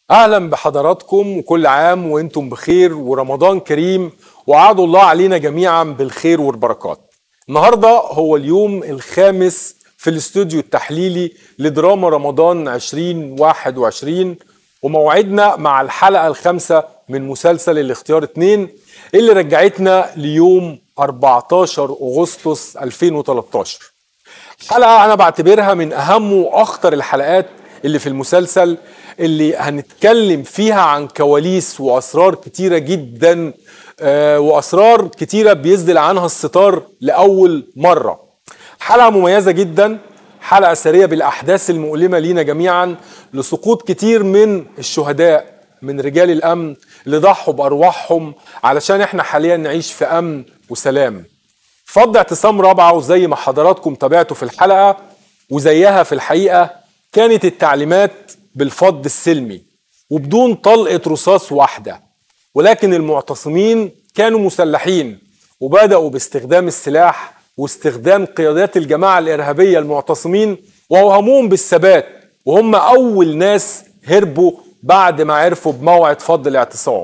اهلا بحضراتكم وكل عام وانتم بخير ورمضان كريم وعاد الله علينا جميعا بالخير والبركات النهارده هو اليوم الخامس في الاستوديو التحليلي لدراما رمضان 2021 وموعدنا مع الحلقه الخامسه من مسلسل الاختيار 2 اللي رجعتنا ليوم 14 اغسطس 2013 حلقه انا بعتبرها من اهم واخطر الحلقات اللي في المسلسل اللي هنتكلم فيها عن كواليس واسرار كتيره جدا آه، واسرار كتيره بيسدل عنها الستار لاول مره حلقه مميزه جدا حلقه سريه بالاحداث المؤلمه لينا جميعا لسقوط كتير من الشهداء من رجال الامن اللي ضحوا بارواحهم علشان احنا حاليا نعيش في امن وسلام فض اعتصام رابعه وزي ما حضراتكم تابعتوا في الحلقه وزيها في الحقيقه كانت التعليمات بالفض السلمي وبدون طلقه رصاص واحده ولكن المعتصمين كانوا مسلحين وبداوا باستخدام السلاح واستخدام قيادات الجماعه الارهابيه المعتصمين واوهموهم بالثبات وهم اول ناس هربوا بعد ما عرفوا بموعد فض الاعتصام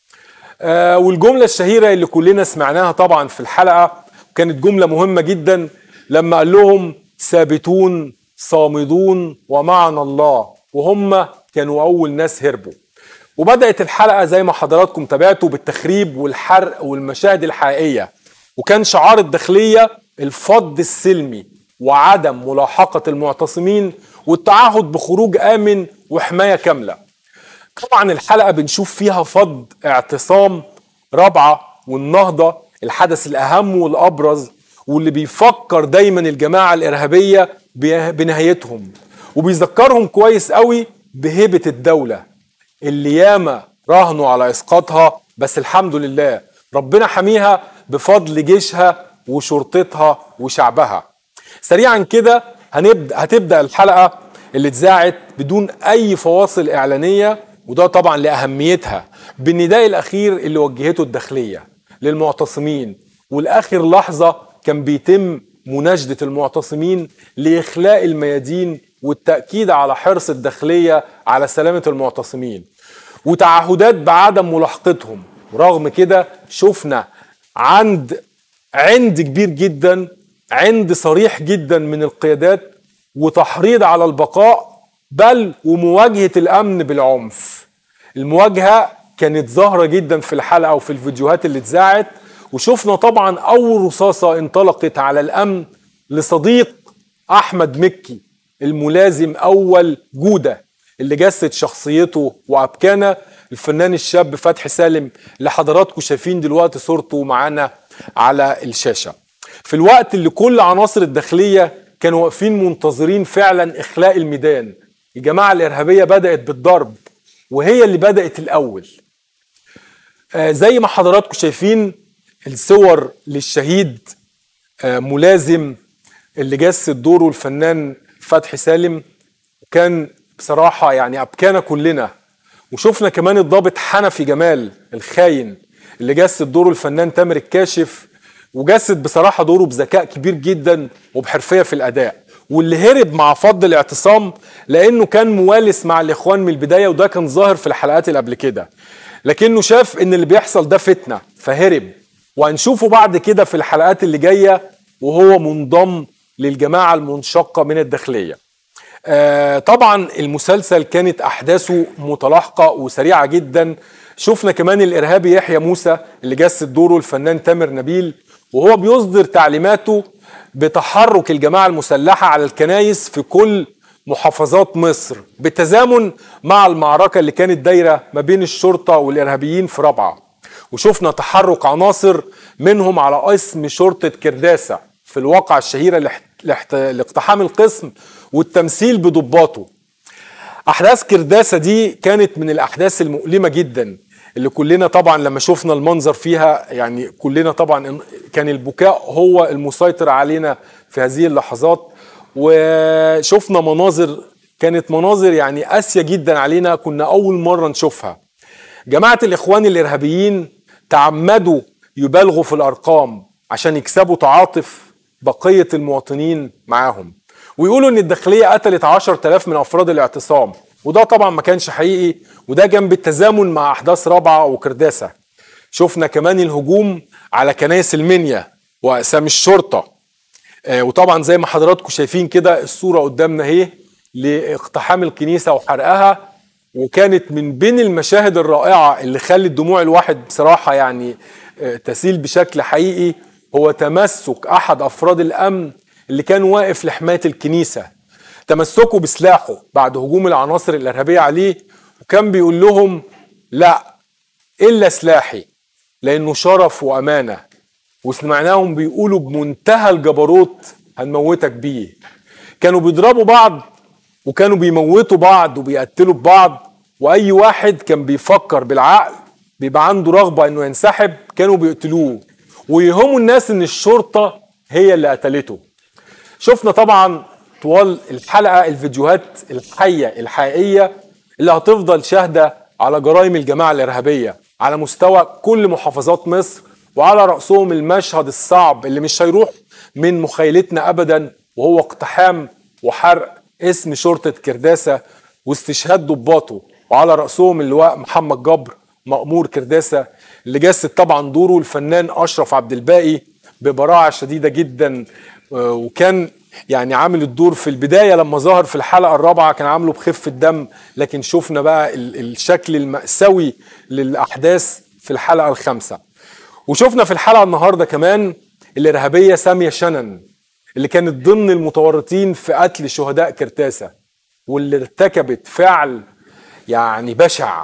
آه والجمله الشهيره اللي كلنا سمعناها طبعا في الحلقه كانت جمله مهمه جدا لما قال لهم ثابتون صامدون ومعنا الله وهم كانوا اول ناس هربوا وبدات الحلقه زي ما حضراتكم تابعتوا بالتخريب والحرق والمشاهد الحقيقيه وكان شعار الداخليه الفض السلمي وعدم ملاحقه المعتصمين والتعهد بخروج امن وحمايه كامله طبعا الحلقه بنشوف فيها فض اعتصام رابعه والنهضه الحدث الاهم والابرز واللي بيفكر دايما الجماعه الارهابيه بنهايتهم وبيذكرهم كويس قوي بهيبه الدوله اللي ياما راهنوا على اسقاطها بس الحمد لله ربنا حميها بفضل جيشها وشرطتها وشعبها سريعا كده هنبدا هتبدا الحلقه اللي اتذاعت بدون اي فواصل اعلانيه وده طبعا لاهميتها بالنداء الاخير اللي وجهته الداخليه للمعتصمين والاخر لحظه كان بيتم مناشده المعتصمين لاخلاء الميادين والتاكيد على حرص الداخليه على سلامه المعتصمين وتعهدات بعدم ملاحقتهم ورغم كده شفنا عند عند كبير جدا عند صريح جدا من القيادات وتحريض على البقاء بل ومواجهه الامن بالعنف المواجهه كانت ظاهره جدا في الحلقه وفي الفيديوهات اللي اتذاعت وشفنا طبعا اول رصاصه انطلقت على الامن لصديق احمد مكي الملازم اول جوده اللي جسد شخصيته وابكانه الفنان الشاب فتحي سالم اللي حضراتكم شايفين دلوقتي صورته معانا على الشاشه في الوقت اللي كل عناصر الداخليه كانوا واقفين منتظرين فعلا اخلاء الميدان الجماعه الارهابيه بدات بالضرب وهي اللي بدات الاول آه زي ما حضراتكم شايفين الصور للشهيد آه ملازم اللي جسد دوره الفنان فتحي سالم كان بصراحة يعني أبكانا كلنا وشفنا كمان الضابط حنفي جمال الخاين اللي جسد دوره الفنان تامر الكاشف وجسد بصراحة دوره بذكاء كبير جدا وبحرفية في الأداء واللي هرب مع فض الاعتصام لأنه كان موالس مع الإخوان من البداية وده كان ظاهر في الحلقات اللي قبل كده لكنه شاف إن اللي بيحصل ده فتنة فهرب وهنشوفه بعد كده في الحلقات اللي جاية وهو منضم للجماعة المنشقة من الداخلية آه طبعا المسلسل كانت أحداثه متلاحقة وسريعة جدا شفنا كمان الإرهابي يحيى موسى اللي جسد دوره الفنان تامر نبيل وهو بيصدر تعليماته بتحرك الجماعة المسلحة على الكنايس في كل محافظات مصر بالتزامن مع المعركة اللي كانت دايرة ما بين الشرطة والإرهابيين في رابعة وشفنا تحرك عناصر منهم على اسم شرطة كرداسة في الواقعة الشهيرة لاقتحام القسم والتمثيل بضباطه احداث كرداسه دي كانت من الاحداث المؤلمه جدا اللي كلنا طبعا لما شفنا المنظر فيها يعني كلنا طبعا كان البكاء هو المسيطر علينا في هذه اللحظات وشفنا مناظر كانت مناظر يعني قاسيه جدا علينا كنا اول مره نشوفها جماعه الاخوان الارهابيين تعمدوا يبالغوا في الارقام عشان يكسبوا تعاطف بقيه المواطنين معاهم ويقولوا ان الداخليه قتلت 10000 من افراد الاعتصام وده طبعا ما كانش حقيقي وده كان بالتزامن مع احداث رابعه وكرداسه شفنا كمان الهجوم على كنايس المنيا واقسام الشرطه آه، وطبعا زي ما حضراتكم شايفين كده الصوره قدامنا اهي لاقتحام الكنيسه وحرقها وكانت من بين المشاهد الرائعه اللي خلت دموع الواحد بصراحه يعني آه، تسيل بشكل حقيقي هو تمسك احد افراد الامن اللي كان واقف لحمايه الكنيسه تمسكوا بسلاحه بعد هجوم العناصر الارهابيه عليه وكان بيقول لهم لا الا سلاحي لانه شرف وامانه وسمعناهم بيقولوا بمنتهى الجبروت هنموتك بيه كانوا بيضربوا بعض وكانوا بيموتوا بعض وبيقتلوا ببعض واي واحد كان بيفكر بالعقل بيبقى عنده رغبه انه ينسحب كانوا بيقتلوه ويهموا الناس ان الشرطه هي اللي قتلته شفنا طبعا طوال الحلقه الفيديوهات الحيه الحقيقيه اللي هتفضل شاهده على جرائم الجماعه الارهابيه على مستوى كل محافظات مصر وعلى راسهم المشهد الصعب اللي مش هيروح من مخيلتنا ابدا وهو اقتحام وحرق اسم شرطه كرداسه واستشهاد ضباطه وعلى راسهم اللواء محمد جبر مأمور كرداسه اللي جسد طبعا دوره الفنان اشرف عبد الباقي ببراعه شديده جدا آه، وكان يعني عامل الدور في البدايه لما ظهر في الحلقه الرابعه كان عامله بخفه دم لكن شفنا بقى الشكل المأساوي للاحداث في الحلقه الخامسه وشفنا في الحلقه النهارده كمان الارهابيه ساميه شنن اللي كانت ضمن المتورطين في قتل شهداء كرتاسه واللي ارتكبت فعل يعني بشع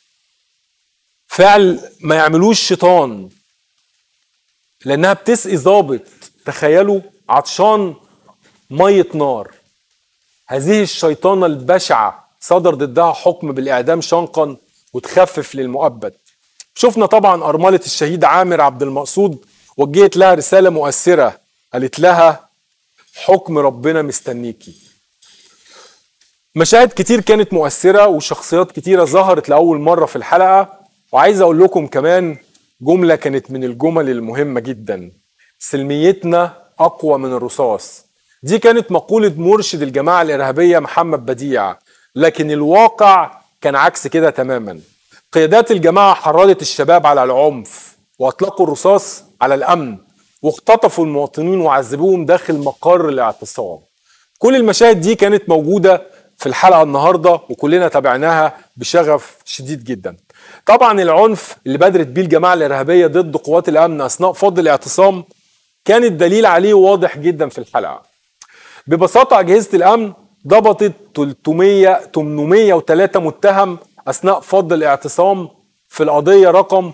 فعل ما يعملوش شيطان لانها بتسقي ظابط تخيلوا عطشان ميه نار هذه الشيطانه البشعه صدر ضدها حكم بالاعدام شنقا وتخفف للمؤبد شفنا طبعا ارمله الشهيد عامر عبد المقصود وجهت لها رساله مؤثره قالت لها حكم ربنا مستنيكي مشاهد كتير كانت مؤثره وشخصيات كتيره ظهرت لاول مره في الحلقه وعايز اقول لكم كمان جمله كانت من الجمل المهمه جدا سلميتنا اقوى من الرصاص دي كانت مقوله مرشد الجماعه الارهابيه محمد بديع لكن الواقع كان عكس كده تماما قيادات الجماعه حرضت الشباب على العنف واطلقوا الرصاص على الامن واختطفوا المواطنين وعذبوهم داخل مقر الاعتصام كل المشاهد دي كانت موجوده في الحلقه النهارده وكلنا تابعناها بشغف شديد جدا طبعا العنف اللي بدرت بيه الجماعه الارهابيه ضد قوات الامن اثناء فض الاعتصام كان الدليل عليه واضح جدا في الحلقه ببساطه اجهزه الامن ضبطت 300 803 متهم اثناء فض الاعتصام في القضيه رقم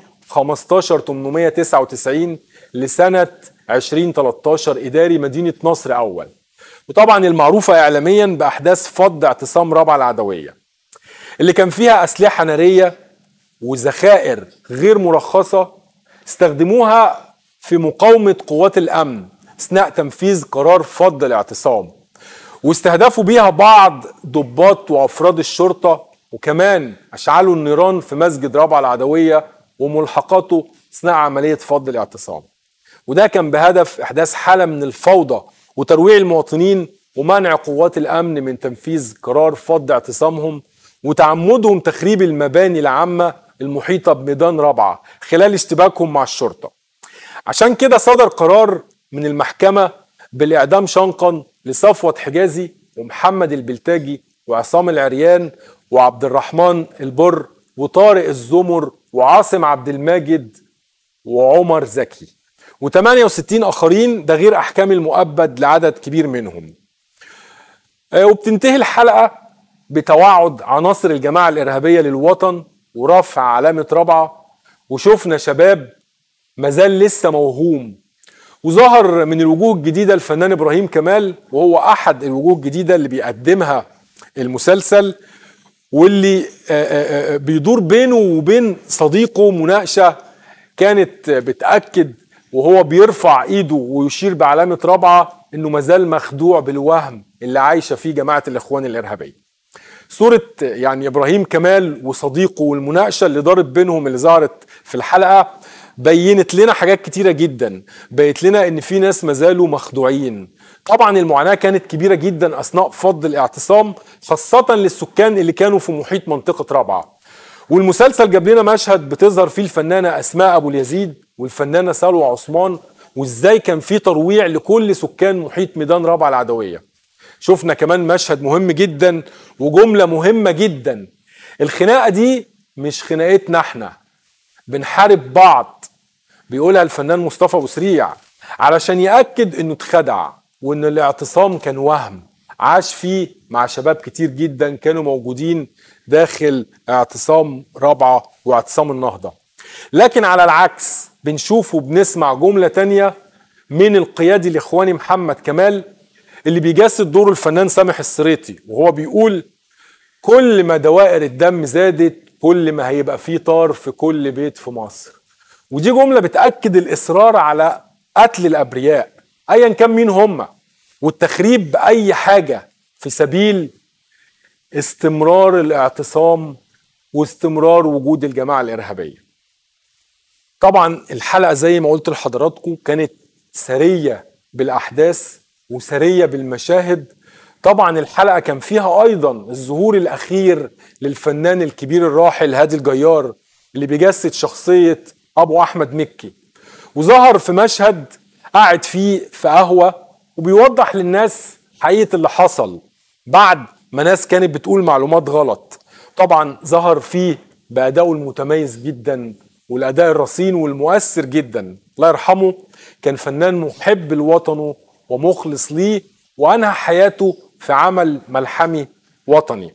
15899 لسنه 2013 اداري مدينه نصر اول وطبعا المعروفه اعلاميا باحداث فض اعتصام رابعه العدويه اللي كان فيها اسلحه ناريه وذخائر غير مرخصه استخدموها في مقاومه قوات الامن اثناء تنفيذ قرار فض الاعتصام واستهدفوا بيها بعض ضباط وافراد الشرطه وكمان اشعلوا النيران في مسجد رابعه العدويه وملحقاته اثناء عمليه فض الاعتصام وده كان بهدف احداث حاله من الفوضى وترويع المواطنين ومنع قوات الامن من تنفيذ قرار فض اعتصامهم وتعمدهم تخريب المباني العامه المحيطه بميدان رابعه خلال اشتباكهم مع الشرطه. عشان كده صدر قرار من المحكمه بالاعدام شنقا لصفوت حجازي ومحمد البلتاجي وعصام العريان وعبد الرحمن البر وطارق الزمر وعاصم عبد الماجد وعمر زكي و68 اخرين ده غير احكام المؤبد لعدد كبير منهم آه، وبتنتهي الحلقه بتوعد عناصر الجماعه الارهابيه للوطن ورفع علامه رابعه وشفنا شباب مازال لسه موهوم وظهر من الوجوه الجديده الفنان ابراهيم كمال وهو احد الوجوه الجديده اللي بيقدمها المسلسل واللي آه، آه، آه، بيدور بينه وبين صديقه مناقشه كانت بتاكد وهو بيرفع ايده ويشير بعلامه رابعه انه مازال مخدوع بالوهم اللي عايشه فيه جماعه الاخوان الارهابيه. صوره يعني ابراهيم كمال وصديقه والمناقشه اللي دارت بينهم اللي ظهرت في الحلقه بينت لنا حاجات كتيرة جدا بيت لنا ان في ناس مازالوا مخدوعين طبعا المعاناة كانت كبيرة جدا أثناء فض الاعتصام خاصة للسكان اللي كانوا في محيط منطقة رابعة والمسلسل جاب لنا مشهد بتظهر فيه الفنانة أسماء أبو اليزيد والفنانة سلوى عثمان وإزاي كان في ترويع لكل سكان محيط ميدان رابعة العدوية شفنا كمان مشهد مهم جدا وجملة مهمة جدا الخناقة دي مش خناقتنا احنا بنحارب بعض بيقولها الفنان مصطفى ابو سريع علشان ياكد انه اتخدع وان الاعتصام كان وهم عاش فيه مع شباب كتير جدا كانوا موجودين داخل اعتصام رابعه واعتصام النهضه لكن على العكس بنشوف وبنسمع جمله تانية من القيادي الاخواني محمد كمال اللي بيجسد دور الفنان سامح السريطي وهو بيقول كل ما دوائر الدم زادت كل ما هيبقى فيه طار في كل بيت في مصر ودي جملة بتأكد الإصرار على قتل الأبرياء أيا كان مين هم والتخريب بأي حاجة في سبيل استمرار الاعتصام واستمرار وجود الجماعة الإرهابية طبعا الحلقة زي ما قلت لحضراتكم كانت سرية بالأحداث وسرية بالمشاهد طبعا الحلقة كان فيها أيضا الظهور الأخير للفنان الكبير الراحل هادي الجيار اللي بيجسد شخصية أبو أحمد مكي وظهر في مشهد قاعد فيه في قهوة وبيوضح للناس حقيقة اللي حصل بعد ما ناس كانت بتقول معلومات غلط طبعا ظهر فيه بأدائه المتميز جدا والأداء الرصين والمؤثر جدا الله يرحمه كان فنان محب لوطنه ومخلص ليه وأنهى حياته في عمل ملحمي وطني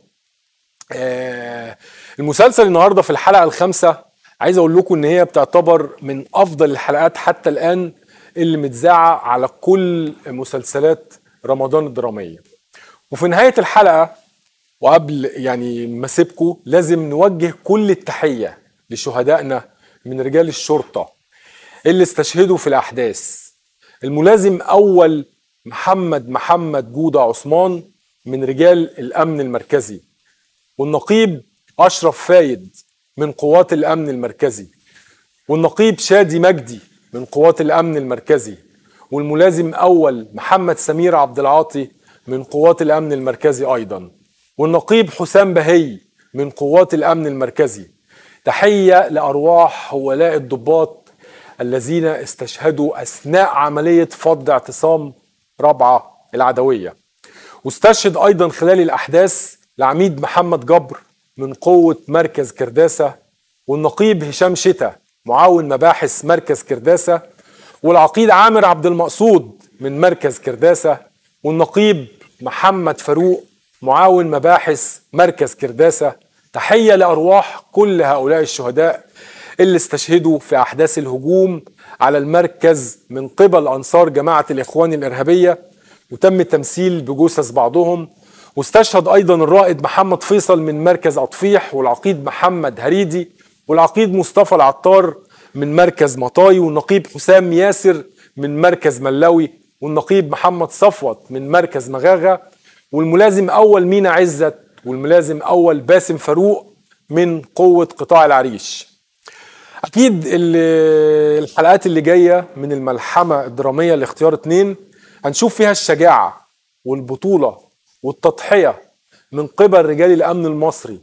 آه المسلسل النهارده في الحلقه الخامسه عايز اقول لكم ان هي بتعتبر من افضل الحلقات حتى الان اللي متذاعه على كل مسلسلات رمضان الدراميه وفي نهايه الحلقه وقبل يعني ما اسيبكم لازم نوجه كل التحيه لشهدائنا من رجال الشرطه اللي استشهدوا في الاحداث الملازم اول محمد محمد جودة عثمان من رجال الأمن المركزي والنقيب أشرف فايد من قوات الأمن المركزي والنقيب شادي مجدي من قوات الأمن المركزي والملازم أول محمد سمير عبد العاطي من قوات الأمن المركزي أيضا والنقيب حسام بهي من قوات الأمن المركزي تحية لأرواح ولاء الضباط الذين استشهدوا أثناء عملية فض اعتصام رابعة العدوية واستشهد أيضا خلال الأحداث العميد محمد جبر من قوة مركز كرداسة والنقيب هشام شتا معاون مباحث مركز كرداسة والعقيد عامر عبد المقصود من مركز كرداسة والنقيب محمد فاروق معاون مباحث مركز كرداسة تحية لأرواح كل هؤلاء الشهداء اللي استشهدوا في أحداث الهجوم على المركز من قبل أنصار جماعة الإخوان الإرهابية وتم التمثيل بجثث بعضهم واستشهد أيضا الرائد محمد فيصل من مركز أطفيح والعقيد محمد هريدي والعقيد مصطفى العطار من مركز مطاي والنقيب حسام ياسر من مركز ملاوي والنقيب محمد صفوت من مركز مغاغة والملازم أول مينا عزت والملازم أول باسم فاروق من قوة قطاع العريش اكيد الحلقات اللي جايه من الملحمه الدراميه لاختيار اتنين هنشوف فيها الشجاعه والبطوله والتضحيه من قبل رجال الامن المصري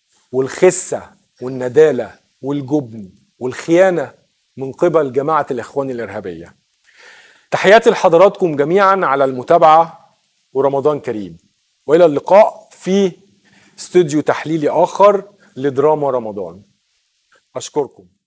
والخسه والنداله والجبن والخيانه من قبل جماعه الاخوان الارهابيه تحياتي لحضراتكم جميعا على المتابعه ورمضان كريم والى اللقاء في استوديو تحليلي اخر لدراما رمضان اشكركم